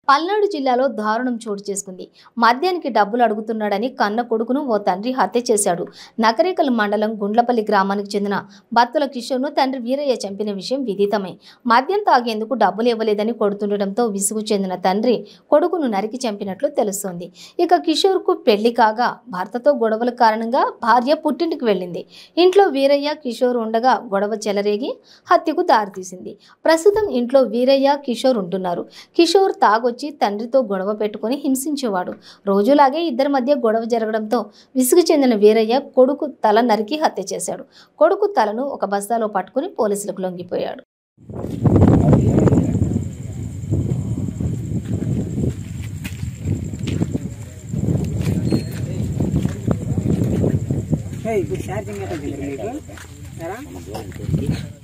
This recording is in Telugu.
పల్నాడు జిల్లాలో దారుణం చోటు చేసుకుంది మద్యానికి డబ్బులు అడుగుతున్నాడని కన్న కొడుకును ఓ తండ్రి హత్య చేశాడు నకరేకల్ మండలం గుండ్లపల్లి గ్రామానికి చెందిన బత్తుల కిషోర్ను తండ్రి వీరయ్య చంపిన విషయం విదితమే మద్యం తాగేందుకు డబ్బులు ఇవ్వలేదని కొడుతుండటంతో విసుగు చెందిన తండ్రి కొడుకును నరికి చంపినట్లు తెలుస్తోంది ఇక కిషోర్కు పెళ్లి కాగా భర్తతో గొడవల కారణంగా భార్య పుట్టింటికి వెళ్ళింది ఇంట్లో వీరయ్య కిషోర్ ఉండగా గొడవ చెలరేగి హత్యకు దారితీసింది ప్రస్తుతం ఇంట్లో వీరయ్య కిషోర్ ఉంటున్నారు కిషోర్ తాగొచ్చి తండ్రితో గొడవ పెట్టుకుని హింసించేవాడు రోజులాగే ఇద్దరి మధ్య గొడవ జరగడంతో విసుగు చెందిన వీరయ్య కొడుకు తల నరికి హత్య చేశాడు కొడుకు తలను ఒక బస్తాలో పట్టుకుని పోలీసులకు లొంగిపోయాడు ఇప్పుడు ఛార్జింగ్ ఎట్లా మీకు ఎరా